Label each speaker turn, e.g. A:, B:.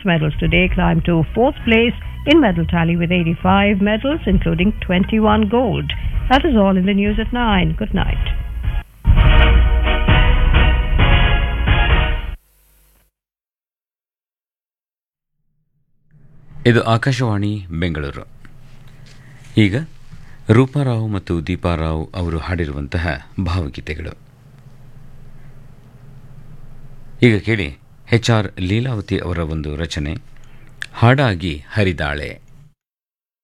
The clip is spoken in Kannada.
A: medals today climbed to fourth place in medal tally with 85 medals, including 21 gold. That is all in the news at 9. Good night.
B: ಇದು ಆಕಾಶವಾಣಿ ಬೆಂಗಳೂರು ಈಗ ರೂಪಾರಾವ್ ಮತ್ತು ದೀಪಾರಾವ್ ಅವರು ಹಾಡಿರುವಂತಹ ಭಾವಗೀತೆಗಳು ಈಗ ಕೇಳಿ ಎಚ್ ಆರ್ ಲೀಲಾವತಿ ಅವರ ಒಂದು ರಚನೆ ಹಾಡಾಗಿ ಹರಿದಾಳೆ